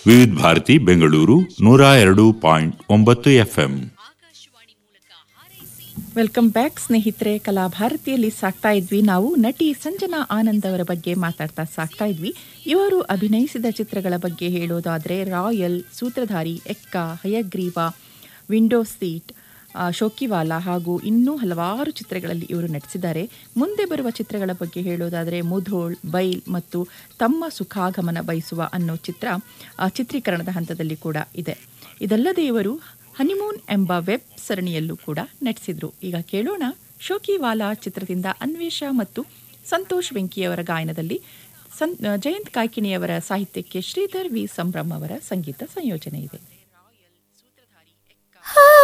ವಿವಿಧ ಭಾರತಿ ಬೆಂಗಳೂರು ನೂರ ಎರಡು ಪಾಯಿಂಟ್ ಒಂಬತ್ತು ಎಫ್ಎಂ ವೆಲ್ಕಮ್ ಬ್ಯಾಕ್ ಸ್ನೇಹಿತರೆ ಕಲಾಭಾರತಿಯಲ್ಲಿ ಸಾಕ್ತಾ ಇದ್ವಿ ನಾವು ನಟಿ ಸಂಜನಾ ಆನಂದ್ ಅವರ ಬಗ್ಗೆ ಮಾತಾಡ್ತಾ ಸಾಕ್ತಾ ಇದ್ವಿ ಇವರು ಅಭಿನಯಿಸಿದ ಚಿತ್ರಗಳ ಬಗ್ಗೆ ಹೇಳೋದಾದರೆ Royal Sutradhari Ekka Hayagriva Window Seat ಆ, ಶೋಕಿವಾಲ ಹಾಗೂ ಇನ್ನೂ ಹಲವಾರು ಚಿತ್ರಗಳಲ್ಲಿ ಇವರು ನಟಿಸಿದ್ದಾರೆ ಮುಂದೆ ಬರುವ ಚಿತ್ರಗಳ ಬಗ್ಗೆ ಹೇಳೋದಾದರೆ ಮುಧೋಳ್ ಬೈಲ್ ಮತ್ತು ತಮ್ಮ ಸುಖಾಗಮನ ಬಯಸುವ ಅನ್ನೋ ಚಿತ್ರ ಆ, ಚಿತ್ರೀಕರಣದ ಹಂತದಲ್ಲಿ ಕೂಡ ಇದೆ ಇದಲ್ಲದೆ ಇವರು ಹನಿಮೂನ್ ಎಂಬ ವೆಬ್ ಸರಣಿಯಲ್ಲೂ ಕೂಡ ನಟಿಸಿದ್ರು ಈಗ ಕೇಳೋಣ ಶೋಕಿವಾಲಾ ಚಿತ್ರದಿಂದ ಅನ್ವೇಷ ಮತ್ತು ಸಂತೋಷ್ ವೆಂಕಿಯವರ ಗಾಯನದಲ್ಲಿ ಸಂ ಜಯಂತ್ ಕಾಯ್ಕಿಣಿಯವರ ಸಾಹಿತ್ಯಕ್ಕೆ ಶ್ರೀಧರ್ ವಿ ಸಂಭ್ರಮ್ ಅವರ ಸಂಗೀತ ಸಂಯೋಜನೆ ಇದೆ